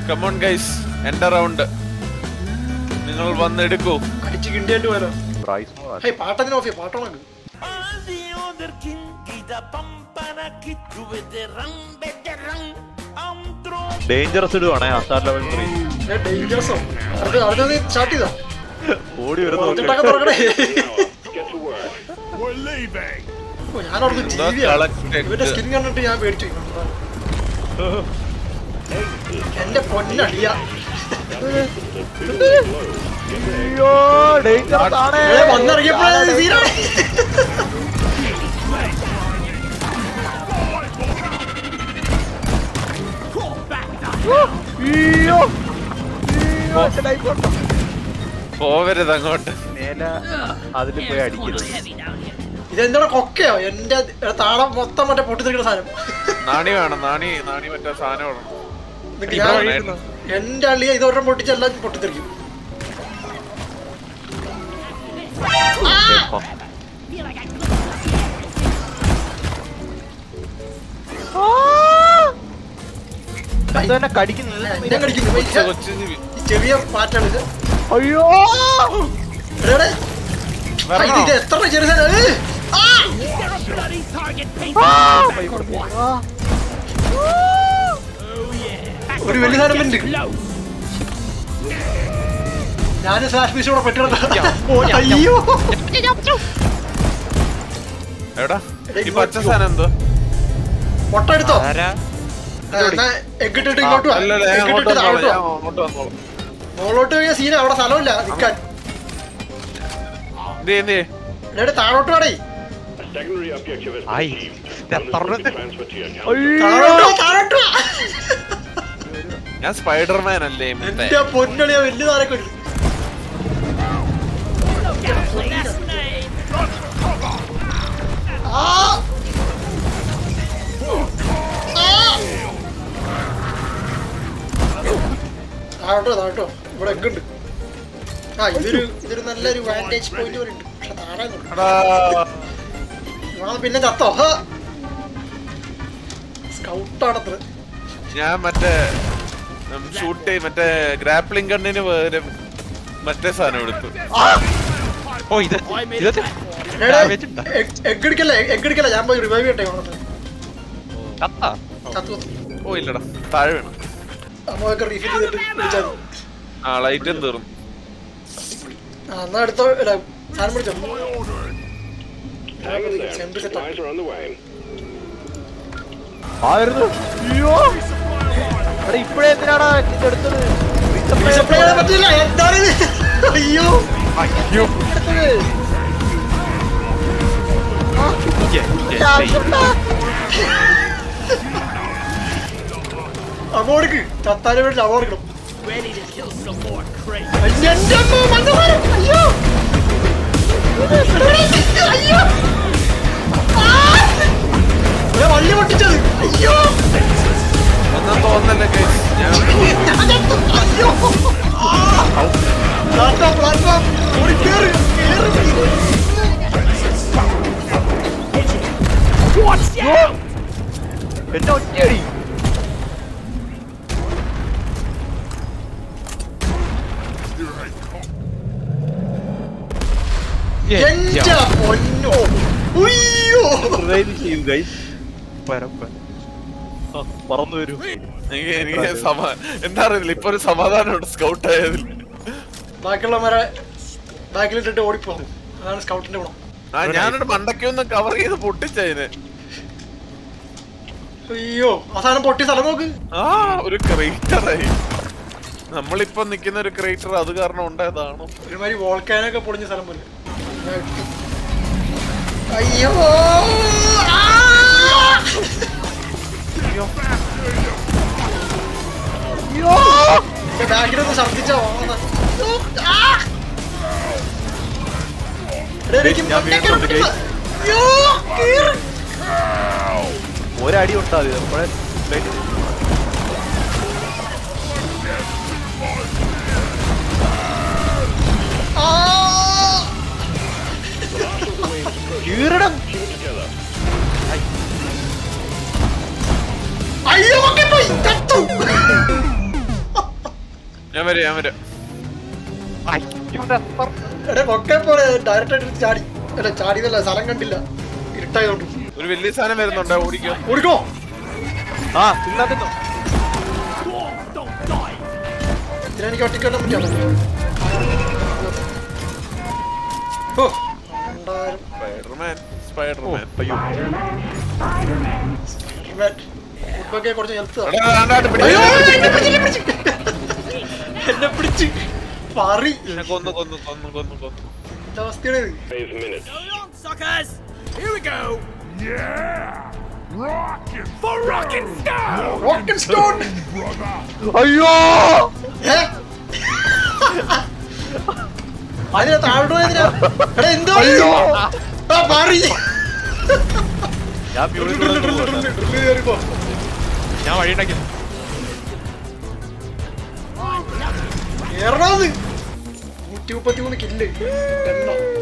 Come on guys എന്റെ round നിങ്ങൾ വന്നെടുക്കൂ അടിച്ച് കിണ്ടിയായിട്ട് പോയാലോ പ്രൈസ് മോർ ഹേ പാട്ടത്തിന് ഓഫിയ പാട്ടോണക്ക് All the other king, get a pampana kid to with the run, better run. I'm thrown. Dangerous ഇടുവാണേ അസാർ ലെവൽ ത്രീ ഡേഞ്ചറസോ അടുത്ത് അടുത്ത നീ സ്റ്റാർട്ട് ചെയ്താ ഓടി വരുന്നു കുറച്ചിട്ടൊക്കെ തുറക്കണേ We're leaving. ഓ, ഞാൻ അവിടുന്ന് എന്താ ടി വിയാണ് collected? ഇവന്റെ സ്കിൻ കണ്ടിട്ട് ഞാൻ പേടിച്ചു എന്റെ പൊന്നടിയ അയ്യോ ഡേഞ്ചറസ് ആണ് വന്നിറങ്ങിയപ്പോഴേ സീനാണ് അയ്യോ അയ്യോ, എന്റെ life ഉണ്ടോ? പോവരുത് അങ്ങോട്ട് മേലെ അതിൽ പോയി അടിക്കരുത് ഇതെന്താണ് കൊക്കയോ എന്റെ താളം മൊത്തം മറ്റേ പൊട്ടിത്തെറിക്കുന്ന സാധനം നാണി വേണം നാണി നാണി മറ്റേ സാധനം വേണം എന്നിട്ട് ഇവിടെ ഞാൻ വീഴുന്നു. എന്റെ അള്ളിയെ ഇതോടെ പൊട്ടിച്ചെല്ലാം പൊട്ടിത്തെറിക്കും കേട്ടോ. ഇത് തന്നെ കടിക്കുന്നത് എന്നെ കടിക്കുന്നു കൊച്ചു കൊച്ചു ജീവി. ഈ ചെറിയ പാറ്റാണ് ഇത് അയ്യോ എവിടെ, എവിടെ? ആ, ഇത് ഇത് എത്ര ചെറിയ സാധനം ഏയ്! ആ! ഒരു വലിയ സാധനം ഉണ്ട് ഞാൻ സ്ലാഷ് പീസോടെ പെട്ടിടക്കാം അയ്യോ എവിടാ ഈ പച്ച സാധനം എന്തോ മുട്ട എടുത്തോ ആരാ എഗ്ഗിട്ടിട്ട് ആ, ഇങ്ങോട്ട് വാ. അല്ല, അല്ല, ഞാൻ അങ്ങോട്ട് എഗ്ഗിട്ടിട്ട് വന്നോളാം, താഴോട്ട് ഞാൻ വാ. അങ്ങോട്ട് വന്നോളാം. മുകളിലോട്ട് പോയ സീന അവിടെ സ്ഥലമില്ല നിൽക്കാൻ എന്ത് ചെയ്യ്, എന്ത് ചെയ്യ്? എവിടെ താഴോട്ട് വേണേ Secondary objective is Ay, achieved. ya Funds tardé. will be transferred to your account. താഴോട്ട് വാ, താഴോട്ട് വാ. ഞാൻ സ്പൈഡർമാൻ അല്ലേ മുത്തേ? എന്റെ പൊന്നളിയാ വലിയ താരൊക്കെ ഉണ്ട് ആ! ആ! താഴോട്ടോ താഴോട്ടോ ഇവിടെ എഗ് ഉണ്ട് ആ ഇതൊരു ഇതൊരു നല്ലൊരു വാൻറ്റേജ് പോയിന്റ് പോലെ ഉണ്ട് പക്ഷെ താഴെ നിന്നു. എടാ, ആ പിന്നെ ചത്തോ സ്കൗട്ടാണത്ര ഞാൻ മറ്റേ ഷൂട്ട് മറ്റേ ഗ്രാപ്ലിംഗ് ഗണ്ണിന് പകരം മറ്റേ സാധനം എടുത്തു ഓ ഇത് ഇത് Damage ഉണ്ടോ? എഗ് എടുക്കല്ലേ എഗ് എടുക്കല്ലേ ഞാൻ പോയി റിവൈവ് ചെയ്യട്ടെ വന്നിട്ട് കത്താ ചത്തു ചത്തു. ഓ ഇല്ലടാ താഴെ വീണു നമ്മൾക്ക് റീഫിൽ ചെയ്തിട്ട് വിളിച്ചാൽ മതി. ആ ലൈറ്റും തീർന്നു ആ എന്നാ അടുത്ത അല്ല, സാധനം പിടിച്ചോ Hang in there. Sempre se Supplies are on the way. ആയിരുന്നു അയ്യോ എടാ ഇപ്പഴേ എന്തിനാടാ ഇതെടുത്തത് റീസപ്ലൈ ചെയ്യാൻ പറ്റില്ല എന്താണ് ഇത്? അയ്യോ അയ്യോ എടുത്തത് അമോടുക്ക് ചത്താനും വേണ്ടി അമോടുക്കണം Ready to kill some more crazy. എന്റെ അമ്മ മണ്ടന്മാര്. അയ്യോ അയ്യോ ആ! ഇവിടെ വള്ളി പൊട്ടിച്ചത് അയ്യോ ഒന്നും തോന്നല്ലേ guys. ഞാൻ ഞാൻ ചത്തു. അയ്യോ ആ! പ്ലാറ്റ്ഫോം പ്ലാറ്റ്ഫോം ഓടി കേറ് കേറ് എന്നെ ഒറ്റയടി എന്റെ പൊന്നോ ഉയ്യോ ചെയ്യൂ ഗൈസ് പരപ്പ പറന്നു വരൂ എനിക്ക് എനിക്ക് സമാ എന്താ അറിയില്ല ഇപ്പൊ ഒരു സമാധാനമുണ്ട് സ്കൗട്ട് ആയതിൽ ബാക്കിയുള്ളവരെ ബാക്കിലിട്ടിട്ട് ഓടിപ്പോകും അതാണ് സ്കൗട്ടിന്റെ ഗുണം ആ ഞാനൊരു മണ്ടയ്ക്ക് ഒന്ന് കവർ ചെയ്ത് പൊട്ടിച്ചതിന് അയ്യോ അവസാനം പൊട്ടിയ സ്ഥലം നോക്ക് ആ ഒരു ക്രേറ്ററായി നമ്മളിപ്പോ നിക്കുന്ന ഒരു ക്രേറ്റർ അത് കാരണം ഉണ്ടായതാണോ ഒരുമാതിരി വോൾക്കാനൊക്കെ പൊളിഞ്ഞ സ്ഥലം പോലെ അയ്യോ ആ! എന്റെ ബാക്കിലൊന്ന് ഛർദ്ദിച്ചാ വാങ്ങുന്ന. ആ! എടാ, എനിക്ക് ഞാൻ മണ്ടയ്ക്ക് വീണ്ടും പൊട്ടിച്ചതാ. അയ്യോ, കീറ്. ഒരടി ഉണ്ടാ മതി നമ്മളെ ആ! കീറണം അയ്യോ ഒക്കെ പോയി ചത്തു ഞാൻ വരാം ഞാൻ വരാം എടേ ഒക്കെ പോലെ ഡയറക്റ്റ് ആയിട്ട് ചാടി അല്ല ചാടിയതല്ല സ്ഥലം കണ്ടില്ല ഇരുട്ടായതുകൊണ്ട് ഒരു വലിയ സാധനം വരുന്നുണ്ടോ ഓടിക്കോ ഓടിക്കോ ആ തിന്നാ ഇതിനെനിക്ക് ഒറ്റയ്ക്കൊല്ലാൻ പറ്റിയാണോ ഓ രണ്ടായിരം സ്പൈഡർമാൻ സ്പൈഡർമാൻ അയ്യോ ഫുഡൊക്കെ കുറച്ച് ഹെൽത്ത് എടാ, ആണ്ടാട്ട് പിടി. അയ്യോ എന്നെ പിടിച്ച്, എന്നെ പിടിച്ച്. എന്നെ പിടിച്ച് പറി എന്നെ കൊന്നു കൊന്നു കൊന്നു കൊന്നു കൊന്നു എന്താ അവസ്ഥയാണ് ഇത് Five minutes. Suckers! Here we go! For rockin' stone! Rocket stone അയ്യോ ഏ? അതിനെ താഴോട്ട് പോയതിനാ എടാ എന്തോ ആ പറി ഞാൻ ബ്യൂട്ടിഫുൾ ഞാൻ വഴി ഉണ്ടാക്കി കേറണോന്ന് നൂറ്റി മുപ്പത്തി മൂന്ന് കില്ല് എണ്ണം